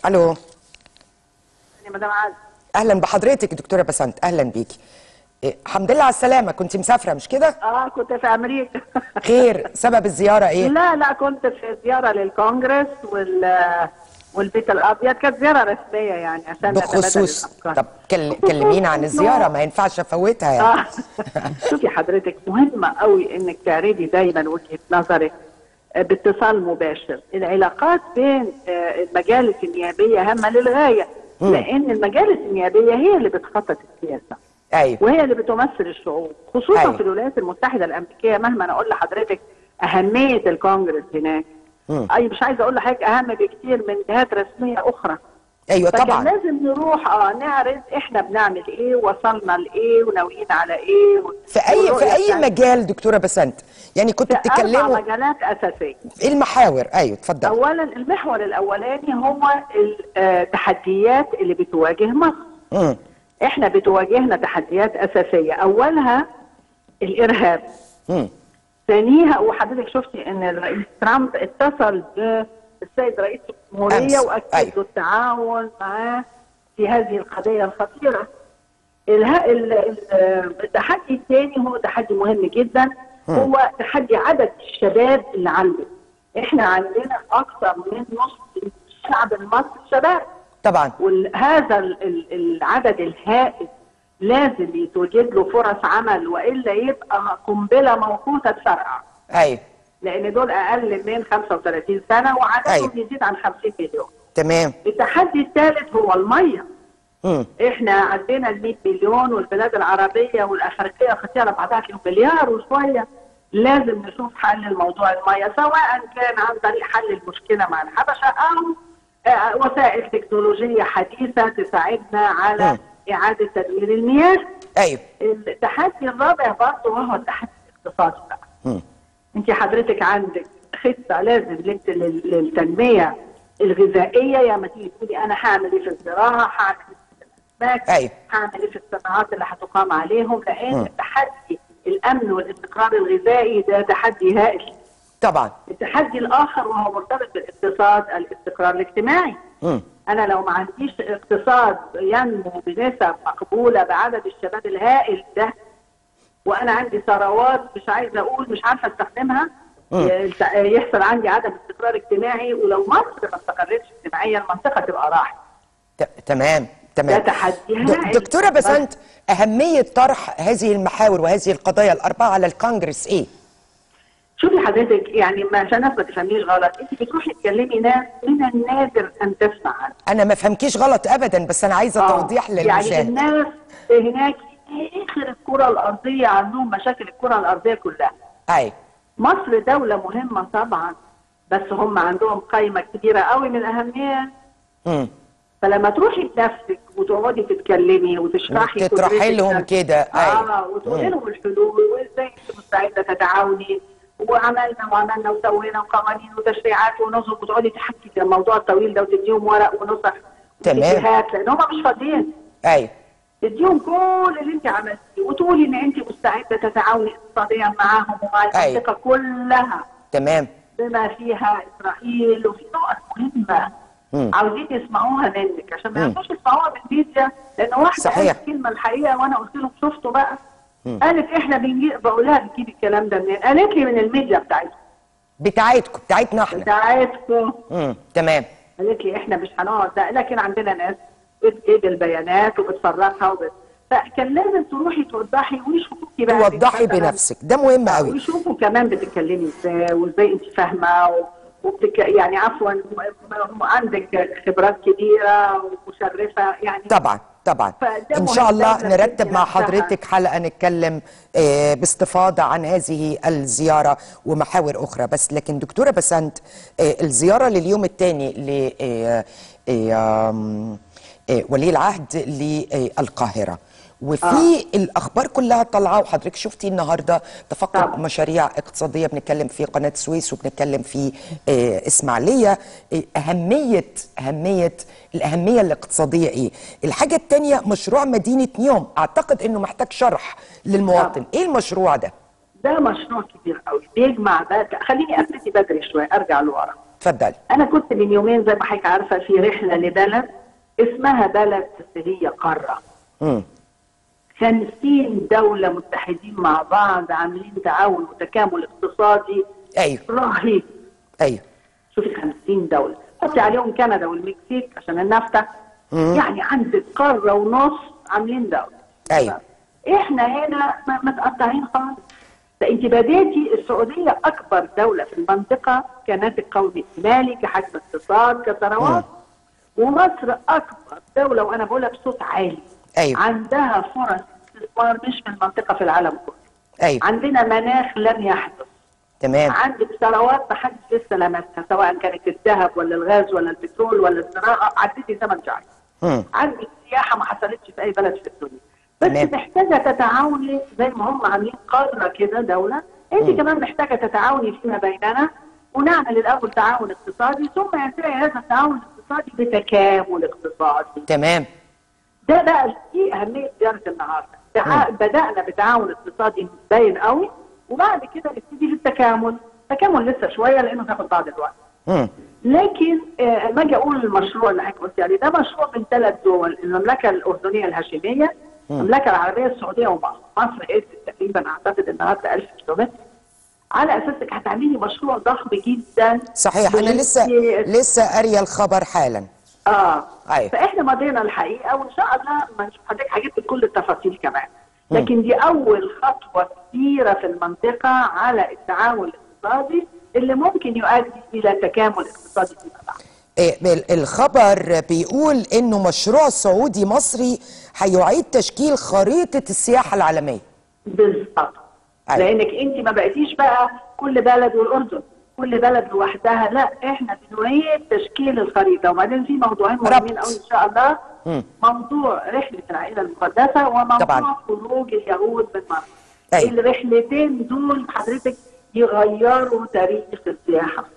الو يا مدام عز اهلا بحضرتك دكتوره بسنت اهلا بيكي إيه، الحمد لله على السلامه كنت مسافره مش كده اه كنت في امريكا خير سبب الزياره ايه لا لا كنت في زياره للكونجرس وال والبيت الابيض كانت زياره رسميه يعني عشان نتبادل بخصوص الأفكار. طب كل... كلمينا عن الزياره ما ينفعش افوتها يعني اه شوفي حضرتك مهمه قوي انك تعرضي دايما وجهه نظرك آه، باتصال مباشر العلاقات بين آه، المجالس النيابيه هامه للغايه لان المجالس النيابيه هي اللي بتخطط السياسه ايوه وهي اللي بتمثل الشعوب خصوصا أيوة. في الولايات المتحده الامريكيه مهما انا اقول لحضرتك اهميه الكونجرس هناك مم. اي مش عايزه اقول لحضرتك اهم بكتير من جهات رسميه اخرى ايوه فكان طبعا لازم نروح اه نعرض احنا بنعمل ايه وصلنا لايه وناويين على ايه و- في اي في والرؤية اي بتاعتنا. مجال دكتوره بسنت يعني كنتوا في اربع بتتكلموا مجالات اساسيه ايه المحاور ايوه اتفضل اولا المحور الاولاني هو التحديات اللي بتواجه مصر امم احنا بتواجهنا تحديات اساسيه اولها الارهاب امم ثانيها وحضرتك شفتي ان الرئيس ترامب اتصل بالسيد رئيس الجمهوريه أمس. واكد أيوة. له التعاون معاه في هذه القضيه الخطيره. اله- ال- ال- التحدي الثاني هو تحدي مهم جدا هو تحدي عدد الشباب اللي عنده. احنا عندنا اكثر من نصف الشعب المصري شباب. طبعا وهذا ال- ال- العدد الهائل لازم يتوجد له فرص عمل والا يبقى قنبله موقوته تفرقع ايوه لان دول اقل من 35 سنه وعددهم أيوة. يزيد عن 50 مليون. تمام التحدي الثالث هو الميه. امم احنا عندنا ال 100 مليون والبلاد العربيه والافريقيه خطيه على بعضها فيهم مليار وشويه لازم نشوف حل لموضوع الميه سواء كان عن طريق حل المشكله مع الحبشه او آه، وسائل تكنولوجيه حديثه تساعدنا على مم. اعاده تدوير المياه. ايوه التحدي الرابع برضه وهو التحدي الاقتصادي بقى. امم انت حضرتك عندك خطه لازم للت- لل- للتنميه الغذائيه يا ما تيجي تقولي انا هعمل ايه في الزراعه هعمل ايه في الاسماك أيوة. هعمل ايه في الصناعات اللي هتقام عليهم لان التحدي الامن والاستقرار الغذائي ده تحدي هائل طبعا التحدي الاخر وهو مرتبط بالاقتصاد الاستقرار الاجتماعي امم انا لو ما عنديش اقتصاد ينمو بنسب مقبوله بعدد الشباب الهائل ده وانا عندي ثروات مش عايزه اقول مش عارفه استخدمها مم. يلت- يحصل عندي عدم استقرار اجتماعي ولو مصر ما استقرتش اجتماعيا المنطقه تبقى راحت ت- تمام ده تمام تحدي د- هائل. دكتوره بسنت اهميه طرح هذه المحاور وهذه القضايا الاربعه على الكونجرس ايه شوفي حضرتك يعني ما عشان الناس ما تفهمنيش غلط انت بتروحي تكلمي ناس من النادر ان تسمع عنها انا ما فهمكيش غلط ابدا بس انا عايزه آه، توضيح يعني للمشاهد الناس هناك اخر الكره الارضيه عندهم مشاكل الكره الارضيه كلها ايوه مصر دولة مهمة طبعا بس هم عندهم قائمة كبيرة قوي من الأهمية امم فلما تروحي بنفسك وتقعدي تتكلمي وتشرحي وتطرحي قدرتك لهم ده- كده، أيوة. اه وتقولي مم. لهم الحلول وازاي انت مستعدة تتعاوني وعملنا وعملنا وسوينا وقوانين وتشريعات ونظم وتقعدي تحكي في الموضوع الطويل ده وتديهم ورق ونسخ تمام. وفيديوهات، لان هم مش فاضيين ايوه تديهم كل اللي انت عملتيه وتقولي ان انت مستعده تتعاوني اقتصاديا معاهم ومع أيوة. المنطقه كلها تمام بما فيها اسرائيل وفي نقط مهمه مم. عاوزين يسمعوها منك عشان ما مم. يعرفوش يسمعوها من الميديا لان واحده صحيح. قالت كلمه الحقيقه وانا قلت لهم شفتوا بقى مم. قالت احنا بنجيب بقول لها بتجيب الكلام ده منين؟ قالت لي من الميديا بتاعتكم بتاعتكم بتاعتنا احنا بتاعتكم امم تمام قالت لي احنا مش هنقعد ده لكن عندنا ناس بتجيب البيانات وبتفرغها وبت... فكان لازم تروحي توضحي ويشوفوكي بقى توضحي مثلاً- بنفسك ده مهم قوي ويشوفوا كمان بتتكلمي ازاي وازاي انت فاهمه و... وبتك... يعني عفوا م- م- عندك خبرات كبيره ومشرفه يعني طبعا طبعا فده ان شاء مهم الله دايماً نرتب تدي مع نفسها. حضرتك حلقه نتكلم آه، باستفاضه عن هذه الزياره ومحاور اخرى بس لكن دكتوره بسنت آه، الزياره لليوم الثاني ل آه، آه، آم، آه، ولي العهد للقاهره وفي الاخبار كلها طالعه وحضرتك شفتي النهارده تفقد طبعا. مشاريع اقتصاديه بنتكلم في قناه السويس وبنتكلم في آه، اسماعيليه آه، اهميه اهميه الاهميه الاقتصاديه ايه الحاجه الثانيه مشروع مدينه نيوم اعتقد انه محتاج شرح للمواطن طبعا. ايه المشروع ده ده مشروع كبير قوي بيجمع بقى خليني ابتدي بدري شويه ارجع لورا اتفضلي انا كنت من يومين زي ما حضرتك عارفه في رحله لبلد اسمها بلد هي قاره مم. 50 دوله متحدين مع بعض عاملين تعاون وتكامل اقتصادي ايوه رهيب ايوه شوفي 50 دوله حطي عليهم كندا والمكسيك عشان النفطه يعني عندك قاره ونص عاملين دوله أيوة. احنا هنا م- متقطعين خالص ده انت بديتي السعوديه اكبر دوله في المنطقه كناتج قومي مالي كحجم اقتصاد كثروات ومصر اكبر دوله وانا بقولها بصوت عالي أيوة. عندها فرص استثمار مش في المنطقه في العالم كله ايوه عندنا مناخ لم يحدث تمام عندك ثروات ما حدش لسه لمسها سواء كانت الذهب ولا الغاز ولا البترول ولا الزراعه عديتي ثمان شهور مم. عندك سياحه ما حصلتش في اي بلد في الدنيا بس تمام. محتاجه تتعاوني زي ما هم عاملين قاره كده دوله انت كمان محتاجه تتعاوني فيما بيننا ونعمل الاول تعاون اقتصادي ثم ينتهي هذا التعاون الاقتصادي بتكامل اقتصادي تمام ده بقى دي اهميه زياره النهارده تع- بدانا بتعاون اقتصادي باين قوي وبعد كده نبتدي في التكامل التكامل لسه شويه لانه هياخد بعض الوقت مم. لكن آه، لما اجي اقول المشروع اللي حضرتك قلت عليه ده مشروع من ثلاث دول المملكه الاردنيه الهاشميه المملكه العربيه السعوديه ومصر مصر قلت تقريبا اعتقد النهارده 1000 كيلومتر على اساسك هتعملي مشروع ضخم جدا صحيح انا لسه بنسبة- لسه قاريه الخبر حالا اه أيوة. فاحنا مضينا الحقيقه وان شاء الله ما نشوف حضرتك هجيب لك كل التفاصيل كمان لكن دي اول خطوه كبيره في المنطقه على التعاون الاقتصادي اللي ممكن يؤدي الى تكامل اقتصادي فيما بعد إيه، ال- الخبر بيقول انه مشروع سعودي مصري هيعيد تشكيل خريطه السياحه العالميه بالظبط أيوة. لانك انت ما بقيتيش بقى كل بلد والاردن كل بلد لوحدها لا احنا بنعيد تشكيل الخريطه وبعدين في موضوعين مهمين ربط. قوي ان شاء الله مم. موضوع رحله العائله المقدسه وموضوع طبعاً. خروج اليهود من مصر أيوة. الرحلتين دول حضرتك يغيروا تاريخ السياحه